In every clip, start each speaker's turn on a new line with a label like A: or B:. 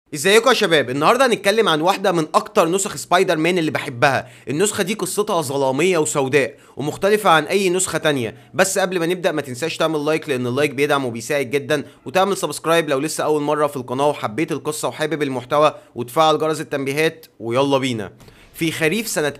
A: ازيكم يا شباب النهارده هنتكلم عن واحده من اكتر نسخ سبايدر مان اللي بحبها النسخه دي قصتها ظلاميه وسوداء ومختلفه عن اي نسخه تانية بس قبل ما نبدا ما تنساش تعمل لايك لان اللايك بيدعم وبيساعد جدا وتعمل سبسكرايب لو لسه اول مره في القناه وحبيت القصه وحابب المحتوى وتفعل جرس التنبيهات ويلا بينا في خريف سنة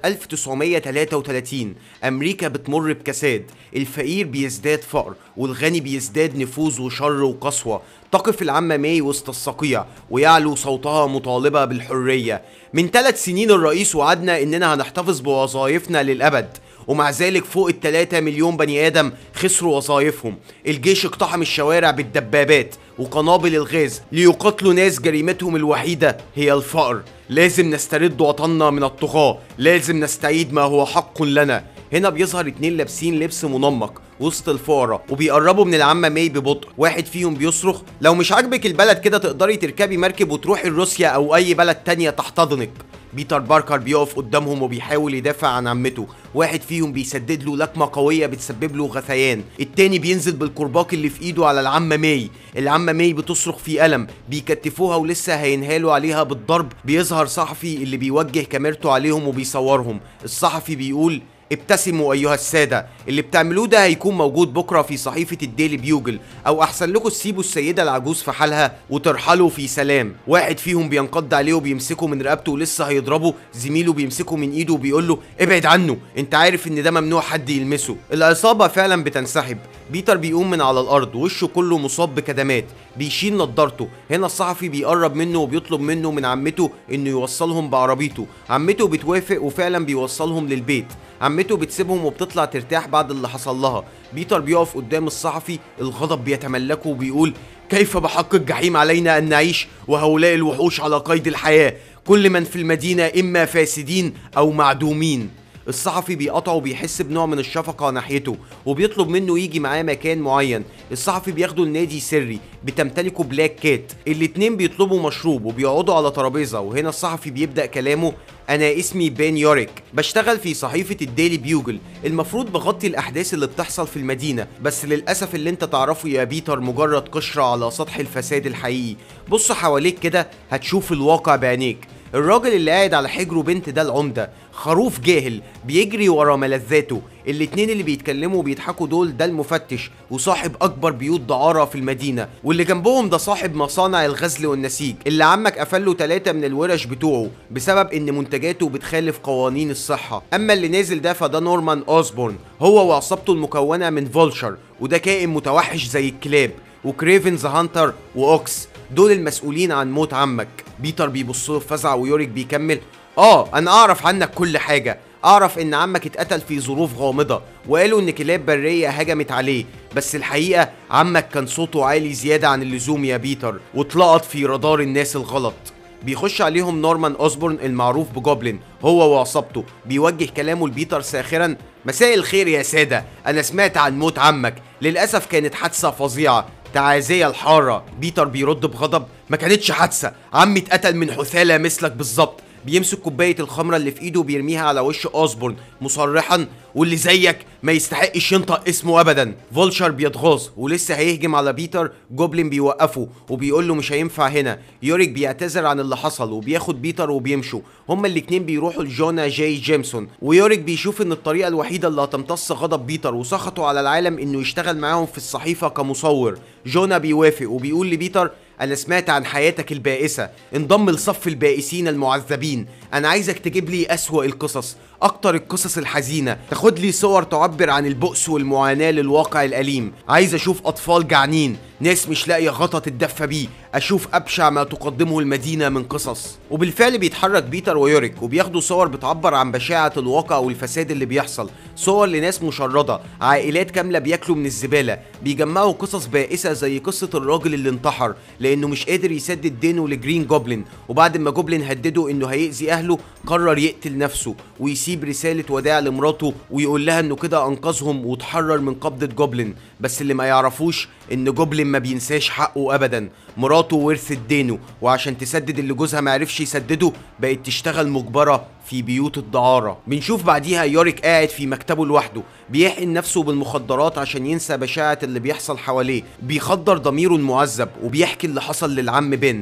A: 1933 أمريكا بتمر بكساد الفقير بيزداد فقر والغني بيزداد نفوذ وشر وقسوة تقف العمة ماي وسط الصقيع ويعلو صوتها مطالبة بالحرية من ثلاث سنين الرئيس وعدنا إننا هنحتفظ بوظائفنا للأبد ومع ذلك فوق التلاتة مليون بني آدم خسروا وظائفهم الجيش اقتحم الشوارع بالدبابات وقنابل الغاز ليقاتلوا ناس جريمتهم الوحيدة هي الفقر لازم نسترد وطننا من الطغاة لازم نستعيد ما هو حق لنا هنا بيظهر اتنين لابسين لبس منمق وسط الفقراء وبيقربوا من العمة ماي ببطء واحد فيهم بيصرخ لو مش عاجبك البلد كده تقدري تركبي مركب وتروحي روسيا او اي بلد تانية تحتضنك بيتر باركر بيقف قدامهم وبيحاول يدافع عن عمته واحد فيهم بيسدد له لكمه قويه بتسبب له غثيان التاني بينزل بالكرباج اللي في ايده على العمه ماي العمه ماي بتصرخ في الم بيكتفوها ولسه هينهالوا عليها بالضرب بيظهر صحفي اللي بيوجه كاميرته عليهم وبيصورهم الصحفي بيقول ابتسموا ايها الساده اللي بتعملوه ده هيكون موجود بكره في صحيفه الديلي بيوجل او احسن لكم تسيبوا السيده العجوز في حالها وترحلوا في سلام واحد فيهم بينقض عليه وبيمسكه من رقبته ولسه هيضربه زميله بيمسكه من ايده وبيقول له ابعد عنه انت عارف ان ده ممنوع حد يلمسه العصابه فعلا بتنسحب بيتر بيقوم من على الارض وشه كله مصاب بكدمات بيشيل نضارته هنا الصحفي بيقرب منه وبيطلب منه من عمته انه يوصلهم بعربيته عمته بتوافق وفعلا بيوصلهم للبيت عمته بتسيبهم وبتطلع ترتاح بعد اللي حصل لها بيتر بيقف قدام الصحفي الغضب بيتملكه وبيقول كيف بحق الجحيم علينا ان نعيش وهؤلاء الوحوش على قيد الحياه كل من في المدينه اما فاسدين او معدومين الصحفي بيقطعه وبيحس بنوع من الشفقة ناحيته وبيطلب منه يجي معاه مكان معين الصحفي بياخده لنادي سري بتمتلكه بلاك كات الاتنين بيطلبوا مشروب وبيقعدوا على ترابيزة وهنا الصحفي بيبدأ كلامه أنا اسمي بين يوريك بشتغل في صحيفة الديلي بيوجل المفروض بغطي الأحداث اللي بتحصل في المدينة بس للأسف اللي انت تعرفه يا بيتر مجرد قشرة على سطح الفساد الحقيقي بص حواليك كده هتشوف الواقع بعينيك الراجل اللي قاعد على حجره بنت ده العمدة خروف جاهل بيجري ورا ملذاته الاتنين اللي بيتكلموا وبيضحكوا دول ده المفتش وصاحب اكبر بيوت دعارة في المدينة واللي جنبهم ده صاحب مصانع الغزل والنسيج اللي عمك قفل له ثلاثة من الورش بتوعه بسبب ان منتجاته بتخالف قوانين الصحة اما اللي نازل ده فده نورمان اوزبورن هو وعصابته المكونة من فولشر وده كائن متوحش زي الكلاب وكريفنز هانتر واوكس دول المسؤولين عن موت عمك بيتر بيبص له بفزع ويوريك بيكمل اه انا اعرف عنك كل حاجه اعرف ان عمك اتقتل في ظروف غامضه وقالوا ان كلاب بريه هجمت عليه بس الحقيقه عمك كان صوته عالي زياده عن اللزوم يا بيتر واتلقط في رادار الناس الغلط بيخش عليهم نورمان اوسبورن المعروف بجوبلين هو وعصابته بيوجه كلامه لبيتر ساخرا مساء الخير يا ساده انا سمعت عن موت عمك للاسف كانت حادثه فظيعه تعازية الحارة بيتر بيرد بغضب ما كانتش حادثة عمي اتقتل من حثالة مثلك بالظبط بيمسك كوباية الخمرة اللي في ايده وبيرميها على وش اوسبورن مصرحا واللي زيك ما يستحقش ينطق اسمه ابدا فولشر بيتغاظ ولسه هيهجم على بيتر جوبلين بيوقفه وبيقول له مش هينفع هنا يوريك بيعتذر عن اللي حصل وبياخد بيتر وبيمشوا هما الاتنين بيروحوا لجونا جاي جيمسون ويوريك بيشوف ان الطريقه الوحيده اللي هتمتص غضب بيتر وسخطه على العالم انه يشتغل معاهم في الصحيفه كمصور جونا بيوافق وبيقول لبيتر انا سمعت عن حياتك البائسة انضم لصف البائسين المعذبين انا عايزك تجيب لي اسوأ القصص اكتر القصص الحزينة تاخد لي صور تعبر عن البؤس والمعاناة للواقع الاليم عايز اشوف اطفال جعانين ناس مش لاقية غطا تتدفى بيه اشوف ابشع ما تقدمه المدينة من قصص وبالفعل بيتحرك بيتر ويوريك وبياخدوا صور بتعبر عن بشاعة الواقع والفساد اللي بيحصل صور لناس مشردة عائلات كاملة بياكلوا من الزبالة بيجمعوا قصص بائسة زي قصة الراجل اللي انتحر لانه مش قادر يسدد دينه لجرين جوبلين وبعد ما جوبلين هدده انه هيأذي اهله قرر يقتل نفسه ويسيب رسالة وداع لمراته ويقول لها انه كده انقذهم وتحرر من قبضة جوبلين بس اللي ما يعرفوش ان جوبلين ما بينساش حقه ابدا مراته ورثت دينه وعشان تسدد اللي جوزها ما عرفش يسدده بقت تشتغل مجبرة في بيوت الدعارة بنشوف بعديها يوريك قاعد في مكتبه لوحده بيحقن نفسه بالمخدرات عشان ينسى بشاعة اللي بيحصل حواليه بيخدر ضميره المعذب وبيحكي اللي حصل للعم بن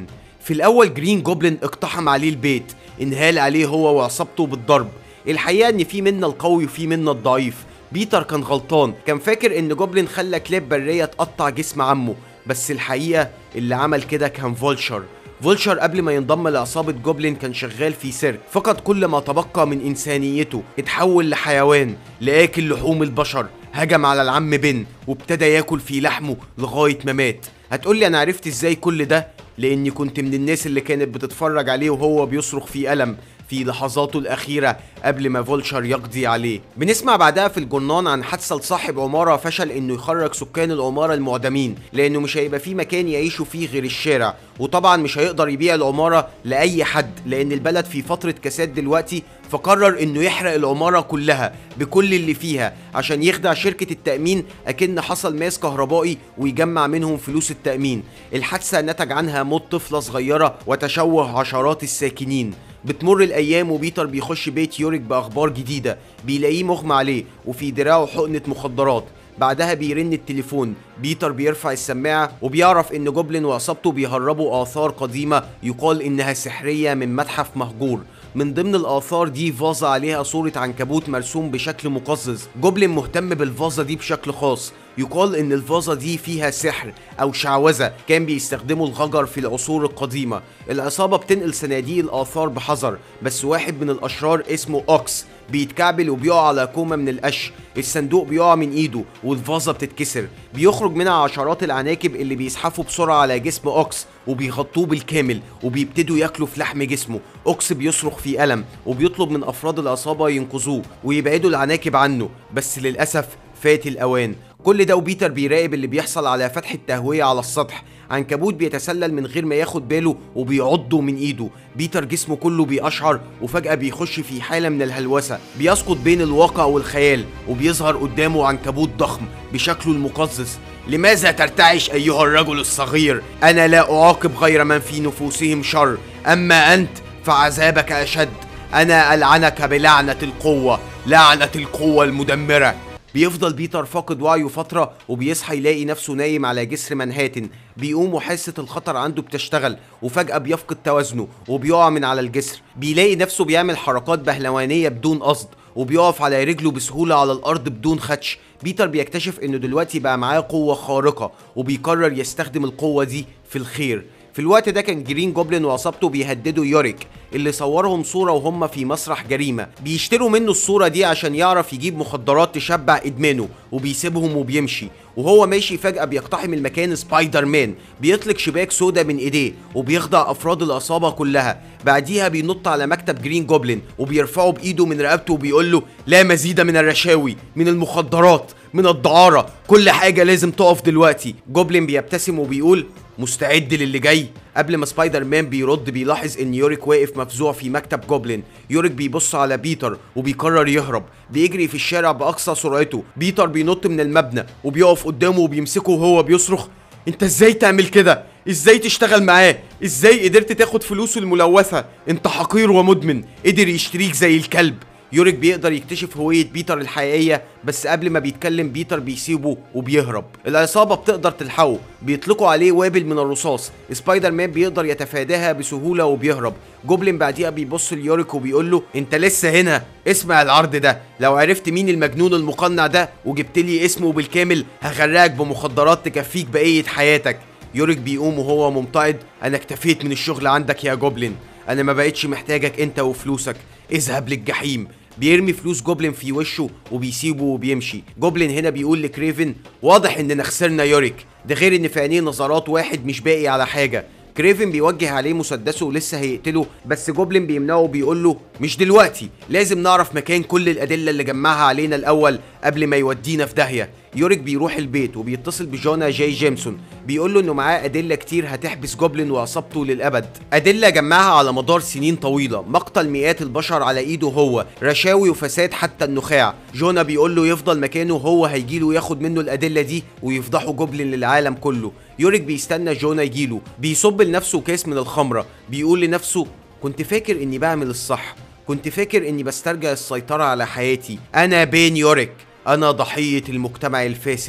A: في الاول جرين جوبلin اقتحم عليه البيت انهال عليه هو وعصابته بالضرب الحقيقه ان في منا القوي وفي منا الضعيف بيتر كان غلطان كان فاكر ان جوبلin خلى كلاب بريه تقطع جسم عمه بس الحقيقه اللي عمل كده كان فولشر فولشر قبل ما ينضم لعصابة جوبلين كان شغال في سيرك فقد كل ما تبقى من إنسانيته اتحول لحيوان لآكل لحوم البشر هجم على العم بن وابتدى ياكل في لحمه لغاية ما مات هتقولي أنا عرفت إزاي كل ده لأني كنت من الناس اللي كانت بتتفرج عليه وهو بيصرخ في ألم في لحظاته الأخيرة قبل ما فولشر يقضي عليه بنسمع بعدها في الجرنان عن حادثة لصاحب عمارة فشل إنه يخرج سكان العمارة المعدمين لأنه مش هيبقى في مكان يعيشوا فيه غير الشارع وطبعا مش هيقدر يبيع العمارة لأي حد لأن البلد في فترة كساد دلوقتي فقرر إنه يحرق العمارة كلها بكل اللي فيها عشان يخدع شركة التأمين أكن حصل ماس كهربائي ويجمع منهم فلوس التأمين الحادثة نتج عنها موت طفلة صغيرة وتشوه عشرات الساكنين بتمر الايام وبيتر بيخش بيت يوريك باخبار جديده بيلاقيه مغمى عليه وفي دراعه حقنه مخدرات بعدها بيرن التليفون بيتر بيرفع السماعة وبيعرف ان جوبلin وعصابته بيهربوا آثار قديمة يقال انها سحرية من متحف مهجور من ضمن الآثار دي فازة عليها صورة عنكبوت مرسوم بشكل مقزز جوبلin مهتم بالفازة دي بشكل خاص يقال ان الفازة دي فيها سحر او شعوذة كان بيستخدموا الغجر في العصور القديمة العصابة بتنقل صناديق الآثار بحذر بس واحد من الأشرار اسمه أوكس بيتكعبل وبيقع على كومة من القش الصندوق بيقع من ايده والفازة بتتكسر بيخرج منها عشرات العناكب اللي بيزحفوا بسرعة على جسم اوكس وبيغطوه بالكامل وبيبتدوا ياكلوا في لحم جسمه اوكس بيصرخ في ألم وبيطلب من أفراد العصابة ينقذوه ويبعدوا العناكب عنه بس للأسف فات الأوان كل ده وبيتر بيراقب اللي بيحصل على فتح التهوية على السطح عنكبوت بيتسلل من غير ما ياخد باله وبيعضه من ايده بيتر جسمه كله بيقشعر وفجأة بيخش في حالة من الهلوسة بيسقط بين الواقع والخيال وبيظهر قدامه عنكبوت ضخم بشكله المقزز لماذا ترتعش أيها الرجل الصغير أنا لا أعاقب غير من في نفوسهم شر أما أنت فعذابك أشد أنا ألعنك بلعنة القوة لعنة القوة المدمرة بيفضل بيتر فاقد وعيه فترة وبيصحى يلاقي نفسه نايم على جسر منهاتن بيقوم وحاسة الخطر عنده بتشتغل وفجأة بيفقد توازنه وبيقع من على الجسر بيلاقي نفسه بيعمل حركات بهلوانية بدون قصد وبيقف على رجله بسهولة على الأرض بدون خدش بيتر بيكتشف إنه دلوقتي بقى معاه قوة خارقة وبيقرر يستخدم القوة دي في الخير في الوقت ده كان جرين جوبلin وعصابته بيهددوا يوريك اللي صورهم صورة وهم في مسرح جريمة بيشتروا منه الصورة دي عشان يعرف يجيب مخدرات تشبع إدمانه وبيسيبهم وبيمشي وهو ماشي فجأة بيقتحم المكان سبايدر مان بيطلق شباك سودا من ايديه وبيخضع افراد العصابة كلها بعديها بينط على مكتب جرين جوبلin وبيرفعه بايده من رقبته وبيقول له لا مزيد من الرشاوي من المخدرات من الدعارة كل حاجة لازم تقف دلوقتي جوبلin بيبتسم وبيقول مستعد للي جاي قبل ما سبايدر مان بيرد بيلاحظ ان يوريك واقف مفزوع في مكتب جوبلin يوريك بيبص على بيتر وبيقرر يهرب بيجري في الشارع باقصى سرعته بيتر بينط من المبنى وبيقف قدامه وبيمسكه وهو بيصرخ انت ازاي تعمل كده ازاي تشتغل معاه ازاي قدرت تاخد فلوسه الملوثة انت حقير ومدمن قدر يشتريك زي الكلب يوريك بيقدر يكتشف هوية بيتر الحقيقية بس قبل ما بيتكلم بيتر بيسيبه وبيهرب العصابة بتقدر تلحقه بيطلقوا عليه وابل من الرصاص سبايدر مان بيقدر يتفاداها بسهولة وبيهرب جوبلin بعديها بيبص ليوريك وبيقول له انت لسه هنا اسمع العرض ده لو عرفت مين المجنون المقنع ده وجبت لي اسمه بالكامل هغرقك بمخدرات تكفيك بقية حياتك يوريك بيقوم وهو ممتعض انا اكتفيت من الشغل عندك يا جوبلin انا ما بقتش محتاجك انت وفلوسك اذهب للجحيم بيرمي فلوس جوبلin في وشه وبيسيبه وبيمشي جوبلin هنا بيقول لكريفن واضح اننا خسرنا يوريك ده غير ان في عينيه نظرات واحد مش باقي على حاجه كريفن بيوجه عليه مسدسه ولسه هيقتله بس جوبلin بيمنعه وبيقول له مش دلوقتي لازم نعرف مكان كل الادله اللي جمعها علينا الاول قبل ما يودينا في داهيه يوريك بيروح البيت وبيتصل بجونا جاي جيمسون بيقول له انه معاه ادله كتير هتحبس جوبلin وعصابته للابد ادله جمعها على مدار سنين طويله مقتل مئات البشر على ايده هو رشاوي وفساد حتى النخاع جونا بيقول له يفضل مكانه هو هيجيله ياخد منه الادله دي ويفضحه جوبلin للعالم كله يوريك بيستنى جونا يجيله بيصب لنفسه كاس من الخمره بيقول لنفسه كنت فاكر اني بعمل الصح كنت فاكر اني بسترجع السيطره على حياتي انا بين يوريك انا ضحيه المجتمع الفاسد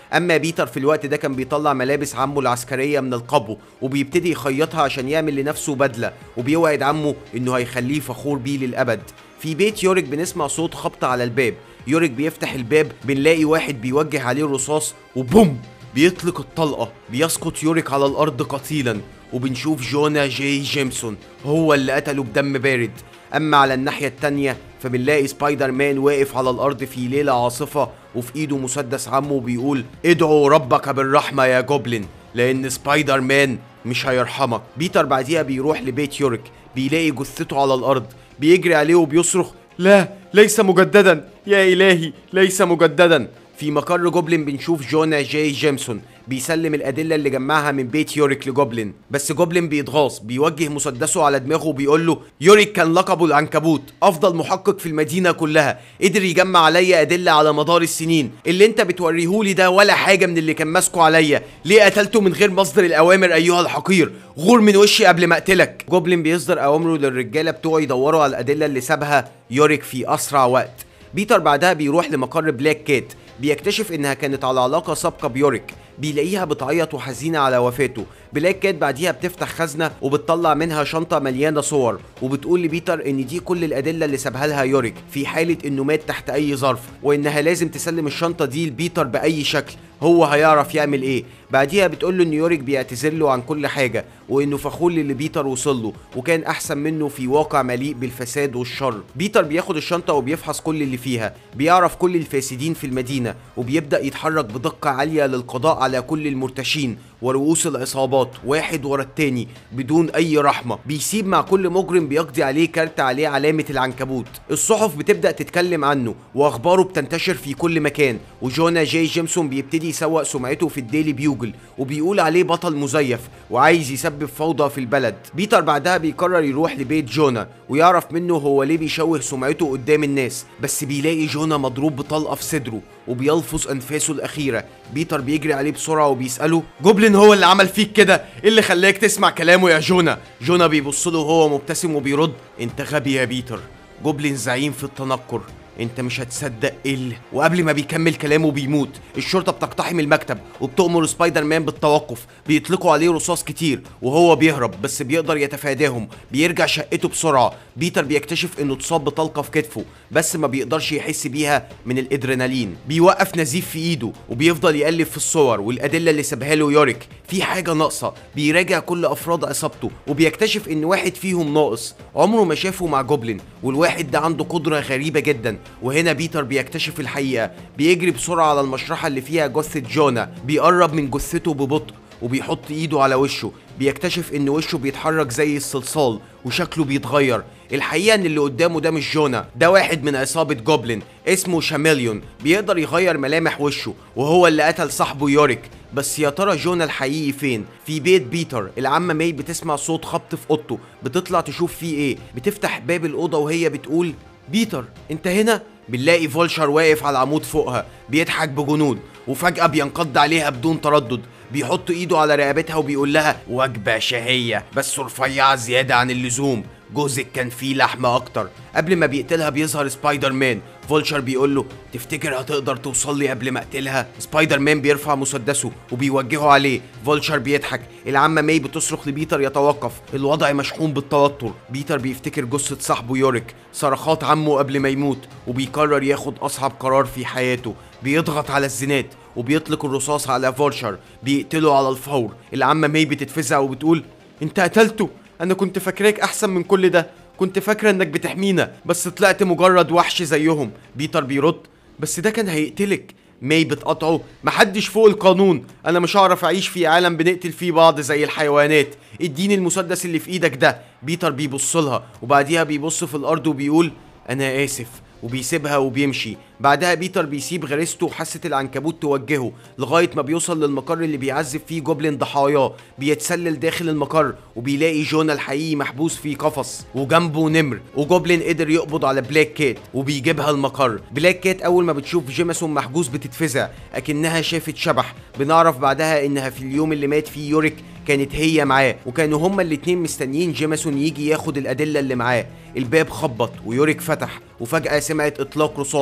A: اما بيتر في الوقت ده كان بيطلع ملابس عمه العسكريه من القبو وبيبتدي يخيطها عشان يعمل لنفسه بدله وبيوعد عمه انه هيخليه فخور بيه للابد في بيت يوريك بنسمع صوت خبط على الباب يوريك بيفتح الباب بنلاقي واحد بيوجه عليه الرصاص وبوم بيطلق الطلقة بيسقط يوريك على الأرض قتيلا وبنشوف جونا جي جيمسون هو اللي قتله بدم بارد أما على الناحية التانية فبنلاقي سبايدر مان واقف على الأرض في ليلة عاصفة وفي إيده مسدس عمه وبيقول ادعوا ربك بالرحمة يا جوبلin لأن سبايدر مان مش هيرحمك بيتر بعديها بيروح لبيت يوريك بيلاقي جثته على الأرض بيجري عليه وبيصرخ لا ليس مجددا يا إلهي ليس مجددا في مقر جوبلin بنشوف جونا جاي جيمسون بيسلم الأدلة اللي جمعها من بيت يوريك لجوبلin بس جوبلin بيتغاظ بيوجه مسدسه على دماغه وبيقول له يوريك كان لقبه العنكبوت أفضل محقق في المدينة كلها قدر يجمع عليا أدلة على مدار السنين اللي أنت بتوريهولي ده ولا حاجة من اللي كان ماسكه عليا ليه قتلته من غير مصدر الأوامر أيها الحقير غور من وشي قبل ما أقتلك جوبلin بيصدر أوامره للرجالة بتوعه يدوروا على الأدلة اللي سابها يوريك في أسرع وقت بيتر بعدها بيروح لمقر بلاك كات بيكتشف انها كانت على علاقه سابقه بيوريك بيلاقيها بتعيط وحزينه على وفاته بلاك كات بعديها بتفتح خزنه وبتطلع منها شنطه مليانه صور وبتقول لبيتر ان دي كل الادله اللي سابها لها يوريك في حاله انه مات تحت اي ظرف وانها لازم تسلم الشنطه دي لبيتر باي شكل هو هيعرف يعمل ايه بعديها بتقول له ان يوريك بيعتذر له عن كل حاجه وانه فخور للي بيتر وصل له وكان احسن منه في واقع مليء بالفساد والشر بيتر بياخد الشنطه وبيفحص كل اللي فيها بيعرف كل الفاسدين في المدينه وبيبدا يتحرك بدقه عاليه للقضاء على كل المرتشين ورؤوس العصابات واحد ورا التاني بدون اي رحمه بيسيب مع كل مجرم بيقضي عليه كارت عليه علامه العنكبوت الصحف بتبدا تتكلم عنه واخباره بتنتشر في كل مكان وجونا جاي جيمسون بيبتدي يسوق سمعته في الديلي بيوجل وبيقول عليه بطل مزيف وعايز يسبب فوضى في البلد بيتر بعدها بيقرر يروح لبيت جونا ويعرف منه هو ليه بيشوه سمعته قدام الناس بس بيلاقي جونا مضروب بطلقه في صدره وبيلفظ انفاسه الاخيره بيتر بيجري عليه بسرعه وبيساله جوبلin هو اللي عمل فيك كده ايه اللي خلاك تسمع كلامه يا جونا جونا بيبص له وهو مبتسم وبيرد انت غبي يا بيتر جوبلin زعيم في التنكر انت مش هتصدق ايه اللي وقبل ما بيكمل كلامه بيموت الشرطه بتقتحم المكتب وبتأمر سبايدر مان بالتوقف بيطلقوا عليه رصاص كتير وهو بيهرب بس بيقدر يتفاداهم بيرجع شقته بسرعه بيتر بيكتشف انه اتصاب بطلقه في كتفه بس ما بيقدرش يحس بيها من الادرينالين بيوقف نزيف في ايده وبيفضل يقلب في الصور والادله اللي سابها له يوريك في حاجه ناقصه بيراجع كل افراد عصابته وبيكتشف ان واحد فيهم ناقص عمره ما شافه مع جوبلin والواحد ده عنده قدره غريبه جدا وهنا بيتر بيكتشف الحقيقه بيجري بسرعه على المشرحه اللي فيها جثه جونا بيقرب من جثته ببطء وبيحط ايده على وشه بيكتشف ان وشه بيتحرك زي الصلصال وشكله بيتغير الحقيقه ان اللي قدامه ده مش جونا ده واحد من عصابه جوبلin اسمه شاميليون بيقدر يغير ملامح وشه وهو اللي قتل صاحبه يوريك بس يا ترى جونا الحقيقي فين في بيت بيتر العمه ماي بتسمع صوت خبط في اوضته بتطلع تشوف فيه ايه بتفتح باب الاوضه وهي بتقول بيتر انت هنا بنلاقي فولشر واقف على العمود فوقها بيضحك بجنون وفجأة بينقض عليها بدون تردد بيحط ايده على رقبتها وبيقول لها وجبة شهية بس رفيعة زيادة عن اللزوم جوزك كان فيه لحمة أكتر قبل ما بيقتلها بيظهر سبايدر مان فولشر بيقول له تفتكر هتقدر توصل لي قبل ما اقتلها سبايدر مان بيرفع مسدسه وبيوجهه عليه فولشر بيضحك العمة ماي بتصرخ لبيتر يتوقف الوضع مشحون بالتوتر بيتر بيفتكر جثة صاحبه يوريك صرخات عمه قبل ما يموت وبيقرر ياخد أصعب قرار في حياته بيضغط على الزنات وبيطلق الرصاص على فولشر بيقتله على الفور العمة ماي بتتفزع وبتقول انت قتلته انا كنت فاكراك احسن من كل ده كنت فاكره انك بتحمينا بس طلعت مجرد وحش زيهم بيتر بيرد بس ده كان هيقتلك ماي بتقطعه محدش فوق القانون انا مش هعرف اعيش في عالم بنقتل فيه بعض زي الحيوانات اديني المسدس اللي في ايدك ده بيتر بيبص لها وبعديها بيبص في الارض وبيقول انا اسف وبيسيبها وبيمشي بعدها بيتر بيسيب غريزته وحاسة العنكبوت توجهه لغاية ما بيوصل للمقر اللي بيعذب فيه جوبلin ضحاياه بيتسلل داخل المقر وبيلاقي جونا الحقيقي محبوس في قفص وجنبه نمر وجوبلin قدر يقبض على بلاك كات وبيجيبها المقر بلاك كات أول ما بتشوف جيمسون محجوز بتتفزع أكنها شافت شبح بنعرف بعدها إنها في اليوم اللي مات فيه يوريك كانت هي معاه وكانوا هما الاتنين مستنيين جيمسون يجي ياخد الأدلة اللي معاه الباب خبط ويوريك فتح وفجأة سمعت إطلاق رصاص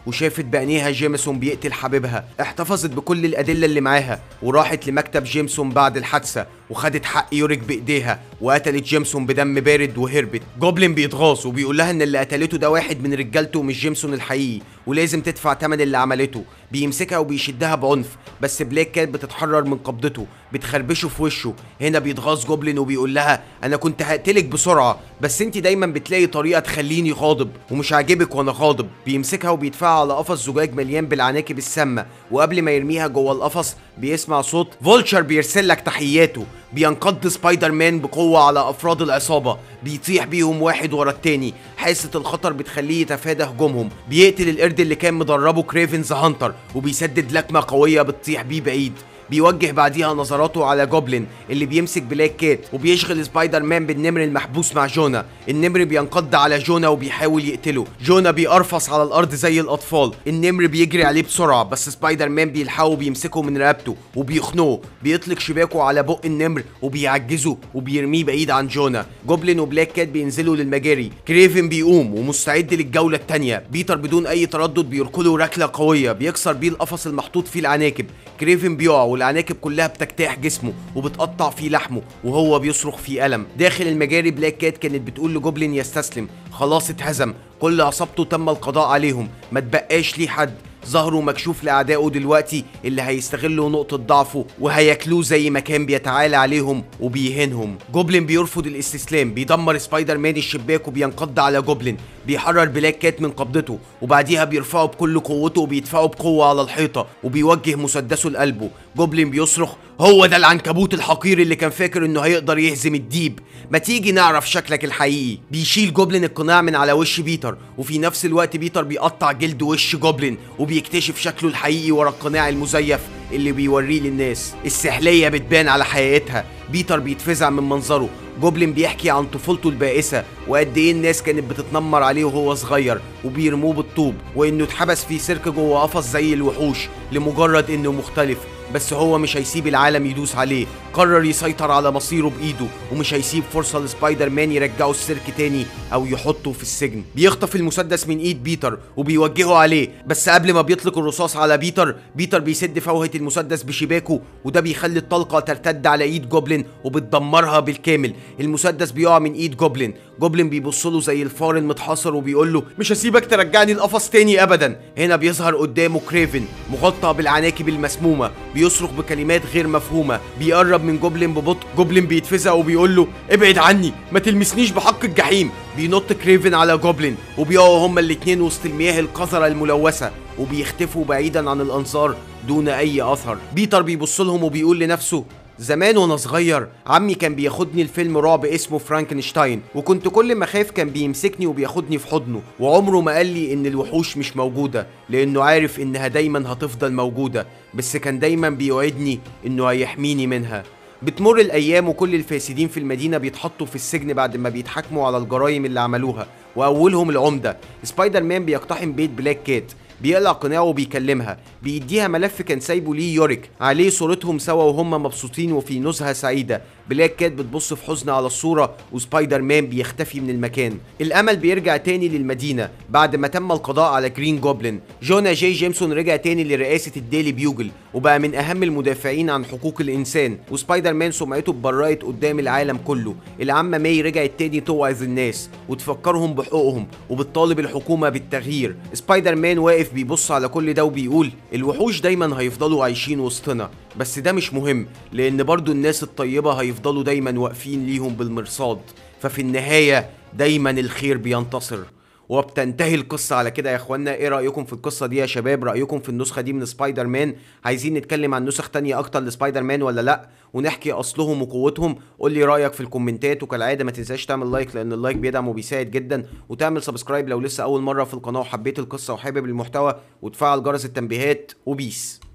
A: وشافت بعينيها جيمسون بيقتل حبيبها احتفظت بكل الادله اللي معاها وراحت لمكتب جيمسون بعد الحادثه وخدت حق يوريك بايديها وقتلت جيمسون بدم بارد وهربت جوبلين بيتغاظ وبيقول لها ان اللي قتلته ده واحد من رجالته مش جيمسون الحقيقي ولازم تدفع ثمن اللي عملته بيمسكها وبيشدها بعنف بس بلاك كات بتتحرر من قبضته بتخربشه في وشه هنا بيتغاظ جوبلين وبيقول لها انا كنت هقتلك بسرعه بس انت دايما بتلاقي طريقه تخليني غاضب ومش عاجبك وانا غاضب بيمسكها وبيدفعها على قفص زجاج مليان بالعناكب السامه وقبل ما يرميها جوه القفص بيسمع صوت فولتشر بيرسل لك تحياته بينقض سبايدر مان بقوة على أفراد العصابة بيطيح بيهم واحد ورا التاني حاسة الخطر بتخليه يتفادى هجومهم بيقتل القرد اللي كان مدربه كريفن ذا هانتر وبيسدد لكمة قوية بتطيح بيه بعيد بيوجه بعديها نظراته على جوبلين اللي بيمسك بلاك كات وبيشغل سبايدر مان بالنمر المحبوس مع جونا النمر بينقض على جونا وبيحاول يقتله جونا بيقرفص على الارض زي الاطفال النمر بيجري عليه بسرعه بس سبايدر مان بيلحقه وبيمسكه من رقبته وبيخنقه بيطلق شباكه على بق النمر وبيعجزه وبيرميه بعيد عن جونا جوبلين وبلاك كات بينزلوا للمجاري كريفن بيقوم ومستعد للجوله الثانيه بيتر بدون اي تردد بيركله ركله قويه بيكسر بيه القفص المحطوط فيه العناكب كريفن بيقع والعناكب كلها بتجتاح جسمه وبتقطع فيه لحمه وهو بيصرخ في ألم داخل المجاري بلاك كات كانت بتقول لجوبلين يستسلم خلاص اتهزم كل عصابته تم القضاء عليهم ما تبقاش ليه حد ظهره مكشوف لأعدائه دلوقتي اللي هيستغلوا نقطة ضعفه وهياكلوه زي ما كان بيتعالى عليهم وبيهينهم جوبلين بيرفض الاستسلام بيدمر سبايدر مان الشباك وبينقض على جوبلين بيحرر بلاك كات من قبضته وبعديها بيرفعه بكل قوته وبيدفعه بقوة على الحيطة وبيوجه مسدسه لقلبه جوبلين بيصرخ هو ده العنكبوت الحقير اللي كان فاكر انه هيقدر يهزم الديب ما تيجي نعرف شكلك الحقيقي بيشيل جوبلين القناع من على وش بيتر وفي نفس الوقت بيتر بيقطع جلد وش جوبلين وبيكتشف شكله الحقيقي ورا القناع المزيف اللي بيوريه للناس السحلية بتبان على حقيقتها بيتر بيتفزع من منظره جوبلين بيحكي عن طفولته البائسة وقد ايه الناس كانت بتتنمر عليه وهو صغير وبيرموه بالطوب وانه اتحبس في سيرك جوه قفص زي الوحوش لمجرد انه مختلف بس هو مش هيسيب العالم يدوس عليه قرر يسيطر على مصيره بايده ومش هيسيب فرصه لسبايدر مان يرجعه السيرك تاني او يحطه في السجن بيخطف المسدس من ايد بيتر وبيوجهه عليه بس قبل ما بيطلق الرصاص على بيتر بيتر بيسد فوهه المسدس بشباكه وده بيخلي الطلقه ترتد على ايد جوبلين وبتدمرها بالكامل المسدس بيقع من ايد جوبلين جوبلين بيبص له زي الفار المتحاصر وبيقول له مش هسيبك ترجعني القفص تاني ابدا هنا بيظهر قدامه كريفن مغطى بالعناكب المسمومه بيصرخ بكلمات غير مفهومه بيقرب من جوبلين ببطء جوبلين بيتفزع وبيقول له ابعد عني ما تلمسنيش بحق الجحيم بينط كريفن على جوبلين وبيقعوا هما الاتنين وسط المياه القذرة الملوثة وبيختفوا بعيدا عن الانظار دون اي اثر بيتر بيبص لهم وبيقول لنفسه زمان وانا صغير عمي كان بياخدني الفيلم رعب اسمه فرانكنشتاين وكنت كل ما خاف كان بيمسكني وبياخدني في حضنه وعمره ما قال لي ان الوحوش مش موجودة لانه عارف انها دايما هتفضل موجودة بس كان دايما بيوعدني انه هيحميني منها بتمر الايام وكل الفاسدين في المدينه بيتحطوا في السجن بعد ما بيتحاكموا على الجرائم اللي عملوها واولهم العمده سبايدر مان بيقتحم بيت بلاك كات بيقلع قناعه وبيكلمها بيديها ملف كان سايبه ليه يوريك عليه صورتهم سوا وهم مبسوطين وفي نزهه سعيده بلاك كات بتبص في حزن على الصوره وسبايدر مان بيختفي من المكان الامل بيرجع تاني للمدينه بعد ما تم القضاء على جرين جوبلin جونا جي جيمسون رجع تاني لرئاسه الديلي بيوجل وبقى من اهم المدافعين عن حقوق الانسان وسبايدر مان سمعته اتبرأت قدام العالم كله العمه ماي رجعت تاني توعظ الناس وتفكرهم بحقوقهم وبتطالب الحكومه بالتغيير سبايدر مان واقف بيبص على كل ده وبيقول الوحوش دايما هيفضلوا عايشين وسطنا بس ده مش مهم لان برضو الناس الطيبه هيفضلوا دايما واقفين ليهم بالمرصاد ففي النهايه دايما الخير بينتصر وبتنتهي القصة على كده يا اخوانا ايه رأيكم في القصة دي يا شباب رأيكم في النسخة دي من سبايدر مان عايزين نتكلم عن نسخ تانية اكتر لسبايدر مان ولا لا ونحكي اصلهم وقوتهم قول لي رأيك في الكومنتات وكالعادة ما تنساش تعمل لايك لان اللايك بيدعم وبيساعد جدا وتعمل سبسكرايب لو لسه اول مرة في القناة وحبيت القصة وحابب المحتوى وتفعل جرس التنبيهات وبيس